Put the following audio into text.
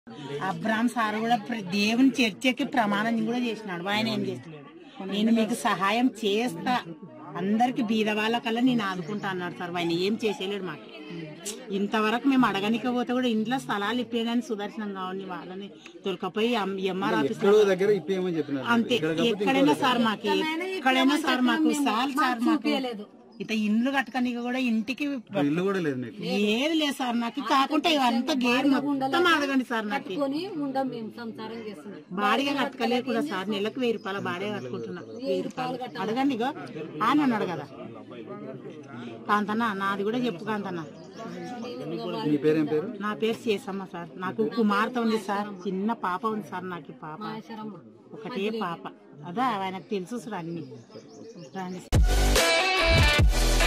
Abram sir కూడా ప్ర- దేవుని చర్చకి ప్రమాణం కూడా చేసినాడు ఆయన ఏం చేస్తున్నాడు నేను మీకు సహాయం చేస్తా అందరికి బీద వాళ్ళకల్లా నేను ఆదుకుంటా అన్నాడు సార్ ఆయన ఏం చేసేలేడు మాకు ఇంతవరకు మేము అడగనికపోతే కూడా ఇంట్లో స్థలాలు ఇప్పేయడానికి సుదర్శనం కావాలి వాళ్ళని దొరకపోయి ఎంఆర్ ఆఫీస్ ఎక్కడో దగ్గర ఇప్పేయమని చెప్పినారు అంతే ఎక్కడైనా సార్ మాకు ఎక్కడైనా సార్ మాకు సార్ సార్ మాకు ఇత ఇండ్లు కట్టుకని కూడా ఇంటికి ఇల్లు కూడా లేదు మీకు ఏది లేదు సార్ నాకు కాకుంటే ఇవంతా గేర్ మొత్తం అడగండి సార్ నాకు కొని ఉండం మేము సంసారం చేస్తున్నాం బాడిగా కట్టుకోలేదు కూడా సార్ నెలకు వెయ్యి రూపాయల బాడిగా కట్టుకుంటున్నా వెయ్యి రూపాయలు అడగండి ఇగో ఆయన అన్నాడు కదా కాంతన్న నాది కూడా చెప్పు కాంతన్న మీ పేరేం పేరు నా పేరు చేసమ్మ సార్ నాకు కుమార్తె ఉంది సార్ చిన్న పాప ఉంది సార్ నాకు ఈ పాప శరమ్మ ఒకటే పాప అదా ఆయనకు తెలుసు సార్ అన్ని రాండి సార్.